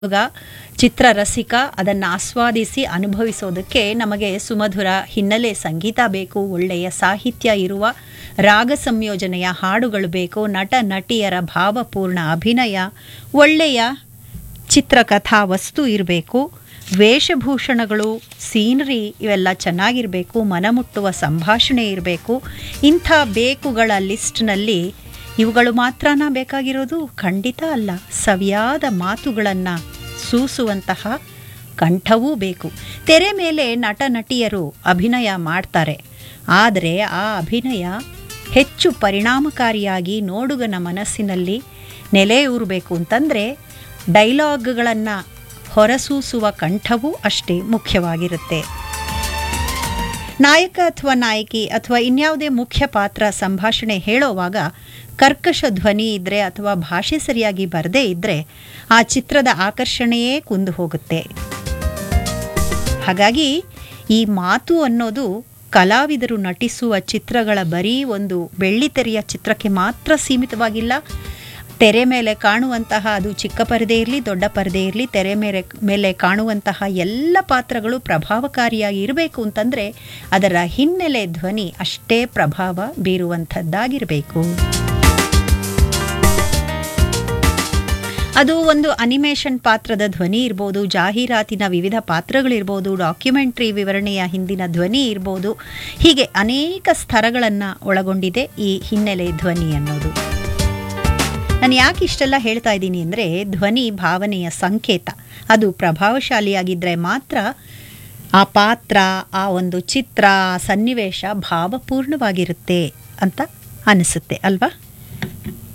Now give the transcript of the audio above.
ಇವಾಗ ಚಿತ್ರರಸಿಕ ಅದನ್ನು ಆಸ್ವಾದಿಸಿ ಅನುಭವಿಸೋದಕ್ಕೆ ನಮಗೆ ಸುಮಧುರ ಹಿನ್ನೆಲೆ ಸಂಗೀತ ಬೇಕು ಒಳ್ಳೆಯ ಸಾಹಿತ್ಯ ಇರುವ ರಾಗ ಸಂಯೋಜನೆಯ ಹಾಡುಗಳು ಬೇಕು ನಟ ನಟಿಯರ ಭಾವಪೂರ್ಣ ಅಭಿನಯ ಒಳ್ಳೆಯ ಚಿತ್ರಕಥಾ ವಸ್ತು ಇರಬೇಕು ವೇಷಭೂಷಣಗಳು ಸೀನರಿ ಇವೆಲ್ಲ ಚೆನ್ನಾಗಿರಬೇಕು ಮನಮುಟ್ಟುವ ಸಂಭಾಷಣೆ ಇರಬೇಕು ಇಂಥ ಬೇಕುಗಳ ಲಿಸ್ಟ್ನಲ್ಲಿ ಇವುಗಳು ಮಾತ್ರನಾ ಬೇಕಾಗಿರೋದು ಖಂಡಿತ ಅಲ್ಲ ಸವಿಯಾದ ಮಾತುಗಳನ್ನು ಸೂಸುವಂತಹ ಕಂಠವೂ ಬೇಕು ತೆರೆ ಮೇಲೆ ನಟ ನಟಿಯರು ಅಭಿನಯ ಮಾಡ್ತಾರೆ ಆದರೆ ಆ ಅಭಿನಯ ಹೆಚ್ಚು ಪರಿಣಾಮಕಾರಿಯಾಗಿ ನೋಡುಗನ ಮನಸ್ಸಿನಲ್ಲಿ ನೆಲೆಯೂರಬೇಕು ಅಂತಂದರೆ ಡೈಲಾಗ್ಗಳನ್ನು ಹೊರಸೂಸುವ ಕಂಠವೂ ಅಷ್ಟೇ ಮುಖ್ಯವಾಗಿರುತ್ತೆ ನಾಯಕ ಅಥವಾ ನಾಯಕಿ ಅಥವಾ ಇನ್ಯಾವುದೇ ಮುಖ್ಯ ಪಾತ್ರ ಸಂಭಾಷಣೆ ಹೇಳೋವಾಗ ಕರ್ಕಶ ಧ್ವನಿ ಇದ್ದರೆ ಅಥವಾ ಭಾಷೆ ಸರಿಯಾಗಿ ಬರದೇ ಇದ್ದರೆ ಆ ಚಿತ್ರದ ಆಕರ್ಷಣೆಯೇ ಕುಂದು ಹೋಗುತ್ತೆ ಹಾಗಾಗಿ ಈ ಮಾತು ಅನ್ನೋದು ಕಲಾವಿದರು ನಟಿಸುವ ಚಿತ್ರಗಳ ಬರೀ ಒಂದು ಬೆಳ್ಳಿತೆರೆಯ ಚಿತ್ರಕ್ಕೆ ಮಾತ್ರ ಸೀಮಿತವಾಗಿಲ್ಲ ತೆರೆ ಮೇಲೆ ಕಾಣುವಂತಹ ಅದು ಚಿಕ್ಕ ಪರದೆ ಇರಲಿ ದೊಡ್ಡ ಪರದೆ ಇರಲಿ ತೆರೆ ಮೇಲೆ ಮೇಲೆ ಕಾಣುವಂತಹ ಎಲ್ಲ ಪಾತ್ರಗಳು ಪ್ರಭಾವಕಾರಿಯಾಗಿ ಇರಬೇಕು ಅಂತಂದರೆ ಅದರ ಹಿನ್ನೆಲೆ ಧ್ವನಿ ಅಷ್ಟೇ ಪ್ರಭಾವ ಬೀರುವಂಥದ್ದಾಗಿರಬೇಕು ಅದು ಒಂದು ಅನಿಮೇಷನ್ ಪಾತ್ರದ ಧ್ವನಿ ಇರ್ಬೋದು ಜಾಹೀರಾತಿನ ವಿವಿಧ ಪಾತ್ರಗಳಿರ್ಬೋದು ಡಾಕ್ಯುಮೆಂಟ್ರಿ ವಿವರಣೆಯ ಹಿಂದಿನ ಧ್ವನಿ ಇರ್ಬೋದು ಹೀಗೆ ಅನೇಕ ಸ್ತರಗಳನ್ನು ಒಳಗೊಂಡಿದೆ ಈ ಹಿನ್ನೆಲೆ ಧ್ವನಿ ಅನ್ನೋದು ನಾನು ಯಾಕೆ ಇಷ್ಟೆಲ್ಲ ಹೇಳ್ತಾ ಇದ್ದೀನಿ ಅಂದರೆ ಧ್ವನಿ ಭಾವನೆಯ ಸಂಕೇತ ಅದು ಪ್ರಭಾವಶಾಲಿಯಾಗಿದ್ದರೆ ಮಾತ್ರ ಆ ಪಾತ್ರ ಆ ಒಂದು ಚಿತ್ರ ಆ ಸನ್ನಿವೇಶ ಭಾವಪೂರ್ಣವಾಗಿರುತ್ತೆ ಅಂತ ಅನಿಸುತ್ತೆ ಅಲ್ವಾ